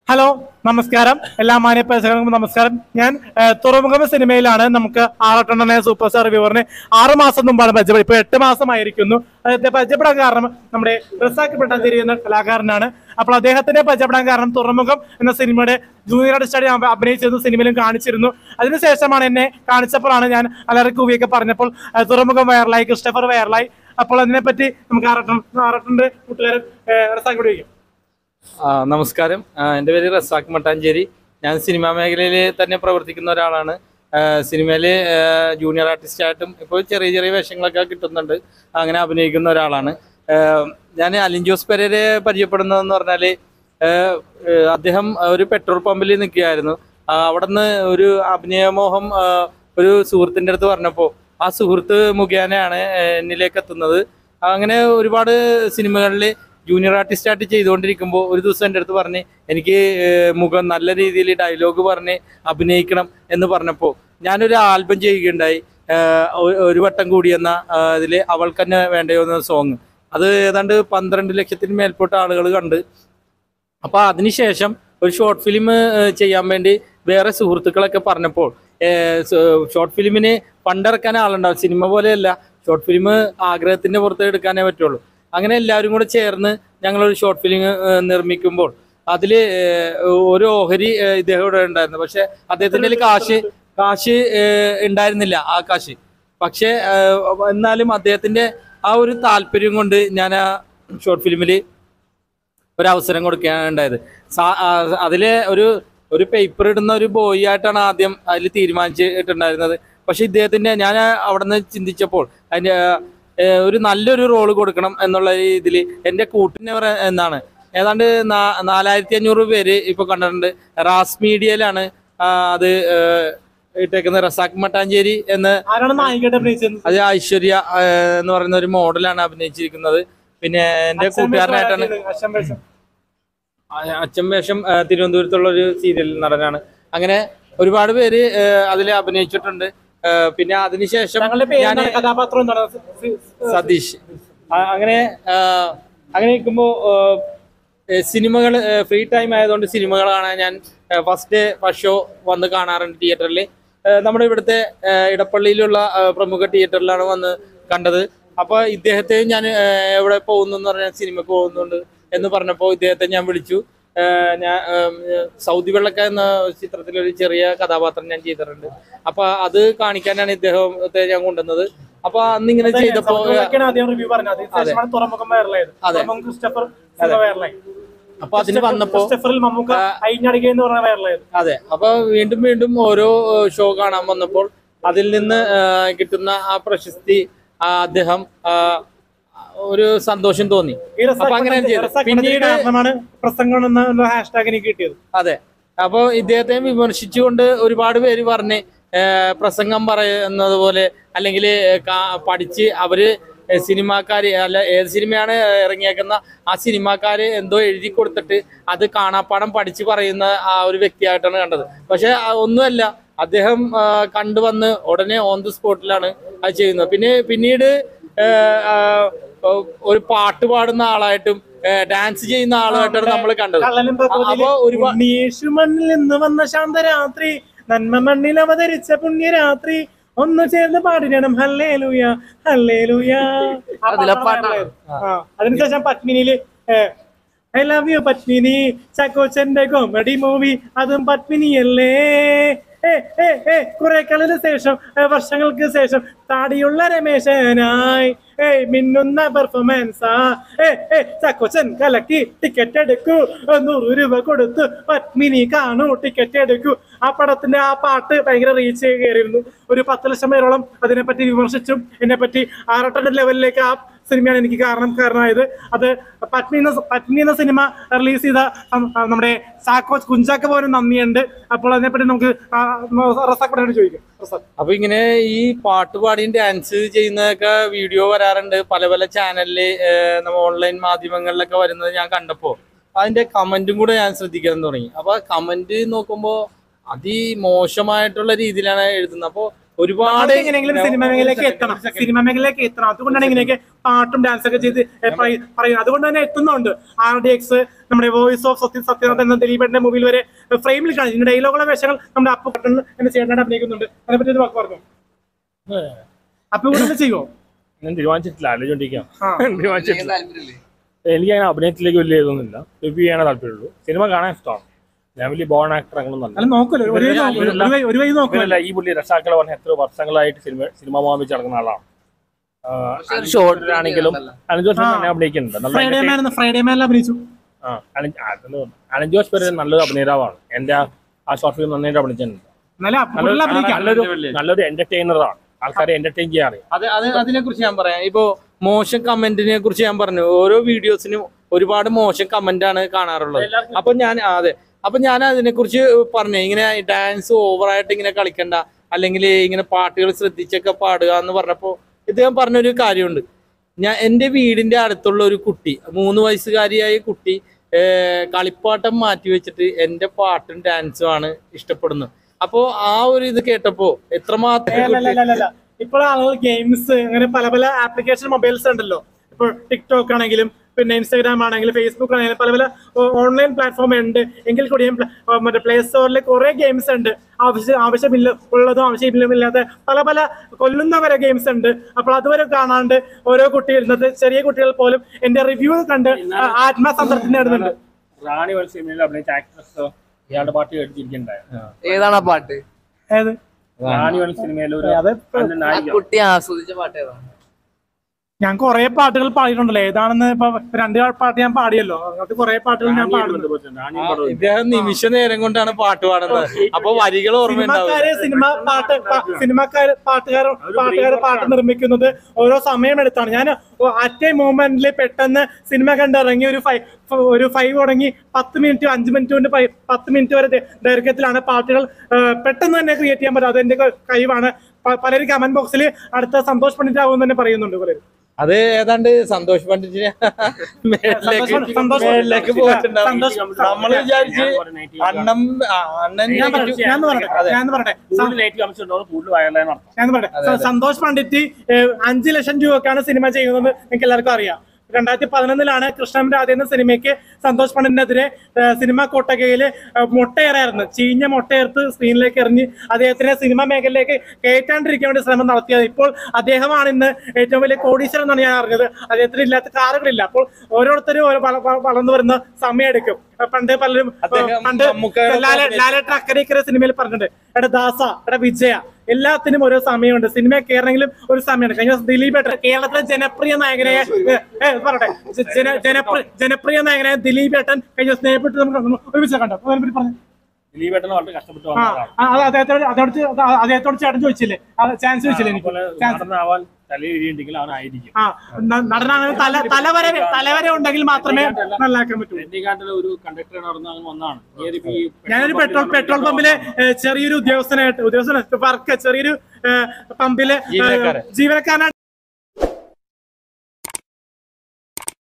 Hello നമസ്കാരം എല്ലാ മാന്യ പ്രേക്ഷകർക്കും നമസ്കാരം ഞാൻ ആ, തുറമുഖം സിനിമയിലാണ് നമുക്ക് ആറട്ടെണ്ണനെ സൂപ്പർ സ്റ്റാർ റിവറിന് ആറ് മാസം മുമ്പാണ് പരിചയപ്പെടുന്നത് ഇപ്പൊ എട്ട് മാസമായിരിക്കുന്നു അദ്ദേഹത്തെ പരിചയപ്പെടാൻ കാരണം നമ്മുടെ റസാഖ് പെട്ടാഞ്ചേരി എന്ന കലാകാരനാണ് അപ്പോൾ അദ്ദേഹത്തിനെ പരിചയപ്പെടാൻ കാരണം തുറമുഖം എന്ന സിനിമയുടെ ജൂനിയർ ആർട്ടിസ്റ്റായി ഞാൻ അഭിനയിച്ചിരുന്നു സിനിമയിലും കാണിച്ചിരുന്നു അതിനുശേഷമാണ് എന്നെ കാണിച്ചപ്പോഴാണ് ഞാൻ അലറി കൂവിയൊക്കെ പറഞ്ഞപ്പോൾ ആ, തുറമുഖം വൈറലായി ക്രിസ്റ്റഫർ വൈറലായി അപ്പോൾ അതിനെപ്പറ്റി നമുക്ക് ആറട്ടൻ ആറട്ടന്റെ കൂട്ടുകാരൻ ആ, റസാഖ് വിളിക്കും ആ, നമസ്കാരം ആ, എൻ്റെ പേര് റസാഖ് മട്ടാഞ്ചേരി ഞാൻ സിനിമാ മേഖലയിൽ തന്നെ പ്രവർത്തിക്കുന്ന ഒരാളാണ് സിനിമയിൽ ജൂനിയർ ആർട്ടിസ്റ്റായിട്ടും ഇപ്പോൾ ചെറിയ ചെറിയ വേഷങ്ങളൊക്കെ കിട്ടുന്നുണ്ട് അങ്ങനെ അഭിനയിക്കുന്ന ഒരാളാണ് ആ, ഞാൻ അലിൻ ജോസ് പെരേരെ പരിചയപ്പെടുന്നതെന്ന് പറഞ്ഞാൽ അദ്ദേഹം ഒരു പെട്രോൾ പമ്പിൽ നിൽക്കുകയായിരുന്നു ആ, അവിടുന്ന് ഒരു അഭിനയമോഹം ആ, ഒരു സുഹൃത്തിൻ്റെ അടുത്ത് പറഞ്ഞപ്പോൾ ആ സുഹൃത്ത് മുഖേനയാണ് ആ, എന്നിലേക്ക് എത്തുന്നത് അങ്ങനെ ഒരുപാട് സിനിമകളിൽ ജൂനിയർ ആർട്ടിസ്റ്റ് ആയിട്ട് ചെയ്തുകൊണ്ടിരിക്കുമ്പോൾ ഒരു ദിവസം എൻ്റെ അടുത്ത് പറഞ്ഞ് എനിക്ക് ഏഹ്, മുഖം നല്ല രീതിയിൽ ഡയലോഗ് പറഞ്ഞ് അഭിനയിക്കണം എന്ന് പറഞ്ഞപ്പോൾ ഞാനൊരു ആൽബം ചെയ്യുകയുണ്ടായി ഏഹ്, ഒരു- ഒരു വട്ടം കൂടി എന്ന ഇതിൽ അവൾക്ക് തന്നെ വേണ്ടയോ എന്ന സോങ് അത് ഏതാണ്ട് പന്ത്രണ്ട് ലക്ഷത്തിന് മേൽപ്പെട്ട ആളുകൾ കണ്ട് അപ്പോൾ അതിനുശേഷം ഒരു ഷോർട്ട് ഫിലിം ചെയ്യാൻ വേണ്ടി വേറെ സുഹൃത്തുക്കളൊക്കെ പറഞ്ഞപ്പോൾ ഷോർട്ട് ഫിലിമിന് ഫണ്ടിറക്കാൻ ആളുണ്ടാവും സിനിമ പോലെയല്ല ഷോർട്ട് ഫിലിം ആഗ്രഹത്തിന്റെ പുറത്ത് എടുക്കാനേ പറ്റുള്ളൂ അങ്ങനെ എല്ലാവരും കൂടെ ചേർന്ന് ഞങ്ങളൊരു ഷോർട്ട് ഫിലിം നിർമ്മിക്കുമ്പോൾ അതിൽ ഒരു ഓഹരി ഏഹ്, ഇദ്ദേഹം ഇവിടെ ഉണ്ടായിരുന്നു പക്ഷെ അദ്ദേഹത്തിൻ്റെ കയ്യിൽ കാശ് കാശ് ഏഹ്, ഉണ്ടായിരുന്നില്ല ആ കാശ് പക്ഷേ ഏഹ്, എന്നാലും അദ്ദേഹത്തിന്റെ ആ ഒരു താല്പര്യം കൊണ്ട് ഞാൻ ആ ഷോർട്ട് ഫിലിമിൽ ഒരു അവസരം കൊടുക്കുകയാണ് ഉണ്ടായത് സാ- ആ, അതില് ഒരു ഒരു പേപ്പർ ഇടുന്ന ഒരു ബോയ് ആയിട്ടാണ് ആദ്യം അതിൽ തീരുമാനിച്ചിട്ടുണ്ടായിരുന്നത് പക്ഷെ ഇദ്ദേഹത്തിന്റെ ഞാൻ അവിടെ നിന്ന് ചിന്തിച്ചപ്പോൾ അതിന്റെ ഏഹ്, ഒരു നല്ലൊരു റോള് കൊടുക്കണം എന്നുള്ള ഇതിൽ എൻ്റെ കൂട്ടിനെ പറ- എന്നാണ് ഏതാണ്ട് നാ- നാലായിരത്തി അഞ്ഞൂറ് പേര് ഇപ്പൊ കണ്ടിട്ടുണ്ട് റാസ് മീഡിയയിലാണ് ആ, അത് ഏഹ്, ഇട്ടേക്കുന്നത് റസാഖ് മട്ടാഞ്ചേരി എന്ന് ആരാണ് നായികയുടെ അഭിനയിച്ചത് അത് ഐശ്വര്യ ഏഹ്, എന്ന് പറയുന്ന ഒരു മോഡലാണ് അഭിനയിച്ചിരിക്കുന്നത് പിന്നെ എൻ്റെ കൂട്ടുകാരനായിട്ടാണ് അച്ഛൻ വേഷം. ആ- അച്ഛൻ വേഷം ആ, തിരുവനന്തപുരത്തുള്ള ഒരു സീരിയൽ നടനാണ് അങ്ങനെ ഒരുപാട് പേര് അതിൽ അഭിനയിച്ചിട്ടുണ്ട് ആ, പിന്നെ അതിനുശേഷം ഞങ്ങളുടെ പേര് ഞാൻ എന്താണ്? കഥാപാത്രം എന്താണ് സ- സ- സതീഷ് ആ, അങ്ങനെ ആ, അങ്ങനെ നിൽക്കുമ്പോൾ സിനിമകൾ ഫ്രീ ടൈം ആയതുകൊണ്ട് സിനിമകൾ കാണാൻ ഞാൻ ഫസ്റ്റ് ഫസ്റ്റ് ഷോ വന്ന് കാണാറുണ്ട് തിയേറ്ററിൽ നമ്മുടെ ഇവിടുത്തെ ആ, ഇടപ്പള്ളിയിലുള്ള ആ, പ്രമുഖ തിയേറ്ററിലാണ് വന്ന് കണ്ടത് അപ്പോൾ ഇദ്ദേഹത്തെ ഞാൻ ആ, എവിടെ പോകുന്നു എന്ന് പറഞ്ഞാൽ സിനിമക്ക് പോകുന്നുണ്ട് എന്ന് പറഞ്ഞപ്പോൾ ഇദ്ദേഹത്തെ ഞാൻ വിളിച്ചു ആ, ഞാൻ ഉം, സൗദി വെള്ളക്ക എന്ന ചിത്രത്തിൽ ഒരു ചെറിയ കഥാപാത്രം ഞാൻ ചെയ്തിട്ടുണ്ട് അപ്പൊ അത് കാണിക്കാനാണ് ഇദ്ദേഹത്തെ ഞാൻ കൊണ്ടുവന്നത് അപ്പൊ അന്ന് ഇങ്ങനെ അതെ, ചെയ്തപ്പോ സൗദിയിലൊക്കെയാണ് ആദ്യം റിവ്യൂ പറഞ്ഞത് അതിനുശേഷമാണ് തുറമുഖം വൈറലായത് അതെ. തുറമുഖം ക്രിസ്റ്റഫർ സിനിമ വൈറലായി അപ്പൊ അതിന് വന്നപ്പോ ക്രിസ്റ്റഫറിൽ മമ്മൂക്ക അയിഞ്ഞടിക എന്ന് പറഞ്ഞ വൈറലായത് അതെ അപ്പൊ വീണ്ടും വീണ്ടും ഓരോ ഷോ കാണാൻ വന്നപ്പോൾ അതിൽ നിന്ന് ആ, കിട്ടുന്ന ആ പ്രശസ്തി ആ, അദ്ദേഹം ആ, ഒരു സന്തോഷം തോന്നി ഈ റസാഖ് അപ്പൊ അങ്ങനെ പട്ടണത്തിൽ- ചെയ്തു. റസാഖ് പിന്നീട് പട്ടണത്തിൽ കാരണമാണ് പ്രസംഗം എന്ന ഹാഷ്ടാഗ് എനിക്ക് കിട്ടിയത് അതെ അപ്പോൾ ഇദ്ദേഹത്തെ വിമർശിച്ചുകൊണ്ട് ഒരുപാട് പേര് പറഞ്ഞ് ഏ, പ്രസംഗം പറയുന്നത് പോലെ അല്ലെങ്കിൽ പഠിച്ച് അവര് സിനിമാക്കാര് അല്ല ഏത് സിനിമയാണ് ഇറങ്ങിയേക്കുന്ന ആ സിനിമാക്കാര് എന്തോ എഴുതി കൊടുത്തിട്ട് അത് കാണാപ്പാടം പഠിച്ച് പറയുന്ന ആ ഒരു വ്യക്തിയായിട്ടാണ് കണ്ടത് പക്ഷെ ആ ഒന്നുമല്ല അദ്ദേഹം ആ, കണ്ടുവന്ന് ഉടനെ ഓൺ ദി സ്പോട്ടിലാണ് അത് ചെയ്യുന്നത് പിന്നെ പിന്നീട് ഏ, ആ, ഒരു പാട്ട് പാടുന്ന ആളായിട്ടും ഡാൻസ് ചെയ്യുന്ന ആളായിട്ടാണ് നമ്മൾ കണ്ടത് കള്ളനും അപ്പൊ ഒരുപാട് യേശു മണ്ണിൽ നിന്ന് വന്ന ശാന്തരാത്രി നന്മ മണ്ണിൽ അവതരിച്ച പുണ്യരാത്രി ഒന്ന് ചേർന്ന് പാടിരണം ഹല്ലേലൂയ ഹല്ലേലൂയ ആ അതിലെ പാട്ടാണ് പാട്ടാണ്. വൈറലായത്. ആ, അതിനുശേഷം പത്മിനിയില് ഐ ലവ് യു പത്മിനി ചക്കോച്ചന്റെ കോമഡി മൂവി അതും പത്മിനിയല്ലേ ഏ ഏ ഏ കുറെ കാലത്തിന് ശേഷം ഏ, വർഷങ്ങൾക്ക് ശേഷം താടിയുള്ള രമേശനായി ഏയ് മിന്നുന്ന പെർഫോമൻസാ ഏ ഏ ചക്കോച്ചൻ കലക്കി ടിക്കറ്റ് എടുക്കൂ നൂറ് രൂപ കൊടുത്തു പത്മിനി കാണൂ ടിക്കറ്റ് എടുക്കൂ ആ പടത്തിന്റെ ആ പാട്ട് ഭയങ്കര റീച്ച് കയറിയിരുന്നു ഒരു പത്ത് ലക്ഷം പേരോളം അതിനെപ്പറ്റി വിമർശിച്ചും എന്നെപ്പറ്റി ആറട്ടന്റെ ലെവലിലേക്ക് ആ സിനിമയാണ് എനിക്ക് കാരണം കാരണമായത് അത് പത്നി എന്ന പത്നി എന്ന സിനിമ റിലീസ് ചെയ്ത ഉം, ആ, നമ്മുടെ ചാക്കോ കുഞ്ചാക്ക പോലും നന്ദിയുണ്ട് അപ്പോൾ അതിനെപ്പറ്റി നമുക്ക് ആ, റസാഖിനോട് ചോദിക്കാം റസാഖ് അപ്പൊ ഇങ്ങനെ ഈ പാട്ട് പാടിയും ഡാൻസ് ചെയ്യുന്നതൊക്കെ വീഡിയോ വരാറുണ്ട് പല പല ചാനലില് നമ്മ ഓൺലൈൻ മാധ്യമങ്ങളിലൊക്കെ വരുന്നത് ഞാൻ കണ്ടപ്പോ അതിന്റെ കമന്റും കൂടെ ഞാൻ ശ്രദ്ധിക്കാൻ തുടങ്ങി അപ്പൊ കമന്റ് നോക്കുമ്പോ അതിമോശമായിട്ടുള്ള രീതിയിലാണ് എഴുതുന്നത് അപ്പോൾ ഒരുപാട് ആദ്യം എങ്ങനെയെങ്കിലും സിനിമ മേഖലയിലേക്ക് എത്തണം സിനിമ മേഖലയിലേക്ക് എത്തണം അതുകൊണ്ടാണ് ഇങ്ങനെയൊക്കെ പാട്ടും ഡാൻസ് ഒക്കെ ചെയ്ത് ഏ, പറയ- പറയുന്നത് അതുകൊണ്ട് തന്നെ എത്തുന്നുണ്ട് ആർ ഡി എക്സ് നമ്മുടെ വോയിസ് ഓഫ് സത്യ സത്യനാഥ് എന്ന ദിലീപന്റെ മൂവിയിൽ വരെ ഫ്രെയിമിൽ കാണും ഇതിന്റെ ഡയലോഗുള്ള വേഷങ്ങൾ നമ്മുടെ അപ്പു പട്ടൺ എന്ന ചേട്ടനായിട്ട് അഭിനയിക്കുന്നുണ്ട് അതിനെപ്പറ്റി ഒരു വാക്ക് പറഞ്ഞു അപ്പൊ കൂടുതൽ ചെയ്യുമോ ഞാൻ തീരുമാനിച്ചിട്ടില്ല ആലോചിച്ചോണ്ടിരിക്കാം ആ. തീരുമാനിച്ചിട്ടില്ല എനിക്ക് അങ്ങനെ അഭിനയത്തിലേക്ക് വലിയ ഇതൊന്നുമില്ല റിവ്യൂ ചെയ്യാനേ താല്പര്യമുള്ളൂ സിനിമ കാണാൻ ഇഷ്ടമാണ് ഞാൻ വലിയ ബോൺ ആക്ടർ അങ്ങനെ അല്ല നോക്കുമല്ലോ ഒരു വഴി നോക്കും. ഒരു വഴി- ഒരു വഴി നോക്കുമല്ലോ ഇവരല്ല ഈ പുള്ളി രസാക്കളെ പറഞ്ഞ എത്ര വർഷങ്ങളായിട്ട് സിനിമ സിനിമ പോകാൻ വെച്ച് നടക്കുന്ന ആളാണ് ഷോർട്ടിലാണെങ്കിലും അനജോസ് ആ. തന്നെ അഭിനയിക്കുന്നുണ്ട് നല്ല ഫ്രൈഡേ മാൻ എന്ന ഫ്രൈഡേ മാനിൽ അഭിനയിച്ചു ആ അനജ്- ആ, അതെന്ന് പറഞ്ഞു. അനജോസ് പേര് നല്ലൊരു അഭിനേതാവാണ് എന്റെ ആ- ആ ഷോർട്ട് ഫിലിം നന്നായിട്ട് അഭിനയിച്ചിട്ടുണ്ട് എന്നാലും അപ്പു നല്ലൊരു കൂടുതൽ അഭിനയിക്കാം നല്ലൊരു നല്ലൊരു എന്റർടൈനറാണ് ആൾക്കാരെ എന്റർടൈൻ ചെയ്യാറ് അത് അത് അതിനെ കുറിച്ച് ഞാൻ പറയാം ഇപ്പോ മോശം കമന്റിനെ കുറിച്ച് ഞാൻ പറഞ്ഞു ഓരോ വീഡിയോസിനും ഒരുപാട് മോശം കമന്റ് ആണ് കാണാറുള്ളത് അപ്പൊ ഞാൻ ആ, അതെ അപ്പൊ ഞാൻ അതിനെ കുറിച്ച് പറഞ്ഞു ഇങ്ങനെ ഡാൻസ് ഓവറായിട്ട് ഇങ്ങനെ കളിക്കണ്ട അല്ലെങ്കിൽ ഇങ്ങനെ പാട്ടുകൾ ശ്രദ്ധിച്ചൊക്കെ പാടുക എന്ന് പറഞ്ഞപ്പോ ഇദ്ദേഹം പറഞ്ഞൊരു കാര്യമുണ്ട് ഞാൻ എൻ്റെ വീടിന്റെ അടുത്തുള്ള ഒരു കുട്ടി മൂന്ന് വയസ്സുകാരിയായ കുട്ടി ഏർ, കളിപ്പാട്ടം മാറ്റി വെച്ചിട്ട് എൻ്റെ പാട്ടും ഡാൻസും ആണ് ഇഷ്ടപ്പെടുന്നത് അപ്പോ ആ ഒരു ഇത് കേട്ടപ്പോ എത്രമാത്രം കുട്ടി- ഇപ്പോൾ ആളുകൾ ഗെയിംസ് അങ്ങനെ പല പല ആപ്ലിക്കേഷൻ മൊബൈൽസ് ഉണ്ടല്ലോ ഇപ്പോൾ ടിക്ടോക്ക് ആണെങ്കിലും പിന്നെ ഇൻസ്റ്റാഗ്രാം ആണെങ്കിലും ഫേസ്ബുക്ക് ആണെങ്കിലും പല പല ഓൺലൈൻ പ്ലാറ്റ്ഫോം ഉണ്ട് എങ്കിൽ കൂടിയും പ്ല- ആ, മറ്റേ പ്ലേ സ്റ്റോറിൽ കുറെ ഗെയിംസ് ഉണ്ട് ആവശ്യം ആവശ്യമില്ല ഉള്ളതും ആവശ്യമില്ലാത്ത പല പല കൊല്ലുന്ന വരെ ഗെയിംസ് ഉണ്ട് അപ്പോൾ അതുവരെ കാണാണ്ട് ഓരോ കുട്ടികൾ ഇന്നത്തെ ചെറിയ കുട്ടികൾ പോലും എന്റെ റിവ്യൂ കണ്ട് ആ, ആത്മസംതൃപ്തി നേടുന്നുണ്ട് റാണി വൽ സിനിമയിൽ അഭിനയിച്ച ആക്ട്രസ് ഇയാളുടെ പാട്ട് കേട്ടിരിക്കണ്ടായിരുന്നു ഏതാണ് ആ പാട്ട് ഏത് റാണി വൽ സിനിമയിൽ ഒരു അത് നല്ല ആ നായിക കുട്ടി ആസ്വദിച്ച പാട്ട് ഏതാണ് ഞാൻ കുറെ പാട്ടുകൾ പാടിയിട്ടുണ്ടല്ലോ ഏതാണെന്ന് ഇപ്പൊ രണ്ട് പാട്ട് ഞാൻ പാടിയല്ലോ അങ്ങനത്തെ കുറെ പാട്ടുകൾ ഞാൻ പാടുന്നു റാണി ആ, ഇദ്ദേഹം നിമിഷ നേരം കൊണ്ടാണ് പാട്ട് പാടുന്നത് അപ്പൊ വരികൾ ഓർമ്മയുണ്ടാവും സിനിമക്കാര് സിനിമ പാട്ട് പ- സിനിമക്കാര് പാട്ടുകാർ പാട്ടുകാർ പാട്ട് നിർമ്മിക്കുന്നത് ഓരോ സമയമെടുത്താണ് ഞാൻ അറ്റ് എ മൂമെന്റിൽ പെട്ടെന്ന് സിനിമ കണ്ടിറങ്ങി ഒരു ഫൈവ് ഒരു ഫൈവ് തുടങ്ങി പത്ത് മിനിറ്റ് അഞ്ച് മിനിറ്റ് കൊണ്ട് ഫൈവ് പത്ത് മിനിറ്റ് വരെ ദൈ- ദൈർഘ്യത്തിലാണ് പാട്ടുകൾ ആ, പെട്ടെന്ന് തന്നെ ക്രിയേറ്റ് ചെയ്യാൻ പറ്റും അതെന്റെ ക- കഴിവാണ് പ- പലരും കമന്റ് ബോക്സിൽ അടുത്ത സന്തോഷ് പണ്ഡിറ്റ് ആവുമെന്ന് തന്നെ പറയുന്നുണ്ട് പലരും അത് ഏതാണ്ട് സന്തോഷ് പണ്ഡിറ്റിനെ മേളിലേക്ക് സന്തോഷ് സന്തോഷ് മേളിലേക്ക് പോയിട്ടുണ്ടാവും സന്തോഷ് നമ്മള് വിചാരിച്ച് അണ്ണം ആ, അണ്ണൻ ഞാൻ പറയട്ടെ ഞാൻ പറയട്ടെ ഞാൻ പറയട്ടെ കൂടുതൽ നെഗറ്റീവ് അംശം ഉണ്ടാവും കൂടുതൽ വയറുള്ളതെന്ന് അർത്ഥം ഞാൻ പറയട്ടെ സ- സന്തോഷ് പണ്ഡിറ്റ് ഏഹ്, അഞ്ച് ലക്ഷം രൂപക്കാണ് സിനിമ ചെയ്യുന്നത് നിങ്ങൾക്ക് എല്ലാവർക്കും അറിയാം രണ്ടായിരത്തി പതിനൊന്നിലാണ് കൃഷ്ണൻ രാധ എന്ന സിനിമയ്ക്ക് സന്തോഷ് പണ്ഡിറ്റിനെതിരെ ഏഹ്, സിനിമ കൊട്ടകയിൽ മുട്ടയേറായിരുന്നു ചീഞ്ഞ മുട്ടയേർത്ത് സ്ക്രീനിലേക്ക് എറിഞ്ഞ് അദ്ദേഹത്തിനെ സിനിമ മേഖലയിലേക്ക് കയറ്റാണ്ടിരിക്കാൻ വേണ്ടി ശ്രമം നടത്തിയത് ഇപ്പോൾ അദ്ദേഹമാണ് ഇന്ന് ഏറ്റവും വലിയ കോടീശ്വരൻ എന്നാണ് ഞാൻ അറിഞ്ഞത് അദ്ദേഹത്തിന് ഇല്ലാത്ത കാറുകളില്ല അപ്പോൾ ഓരോരുത്തരും ഓരോ വള- വള- വളർന്നു വരുന്ന സമയമെടുക്കും പണ്ട് പലരും അദ്ദേഹം പണ്ട് മമ്മൂക്കയുടെ ലാല ലാലേട്ടൻ അക്കരയ്ക്കര സിനിമയിൽ പറഞ്ഞിട്ടുണ്ട് എടാ ദാസ എടാ വിജയ എല്ലാത്തിനും ഓരോ സമയമുണ്ട് സിനിമ കയറണമെങ്കിലും ഒരു സമയമുണ്ട് കഴിഞ്ഞ ദിവസം ദിലീപ് ഏട്ടൻ കേരളത്തിലെ ജനപ്രിയ നായകനെ ഏ, ഏ, പറയട്ടെ ജ- ജന- ജനപ്രിയ ജനപ്രിയ നായകനെ ദിലീപ് ഏട്ടൻ കഴിഞ്ഞ ദിവസം സ്നേഹപ്പെട്ട് നമുക്ക് ഒരുമിച്ച് കണ്ടോ അതിനെപ്പറ്റി പറഞ്ഞു ദിലീപേട്ടൻ വളരെ കഷ്ടപ്പെട്ട് ആ വന്ന ആളാണ് ആ, അത് അദ്ദേഹത്തോട് അദ്ദേഹത്തോട് അത് അദ്ദേഹത്തോട് ചേട്ടൻ ചോദിച്ചില്ലേ ചാൻസ് ചോദിച്ചില്ലേ എനിക്ക് അതുപോലെ ചാൻസ് നടനാവാൻ തലയിലുണ്ടെങ്കിൽ അവനായിരിക്കും ആ ന- നടനാണെങ്കിൽ തല തലവര തലവര ഉണ്ടെങ്കിൽ മാത്രമേ നല്ലാക്കാൻ പറ്റൂ രജനീകാന്തിലെ ഒരു കണ്ടക്ടർ നടന്ന് അങ്ങനെ വന്നതാണ് ഈ ഒരു ഈ ഞാനൊരു പെട്രോൾ പെട്രോൾ പമ്പിലെ ഏ, ചെറിയൊരു ഉദ്യോഗസ്ഥനായിട്ട് ഉദ്യോഗസ്ഥന വർക്ക് ചെറിയൊരു ഏ, പമ്പിലെ ഏ, ജീവനക്കാരൻ. ജീവനക്കാരനായിട്ട്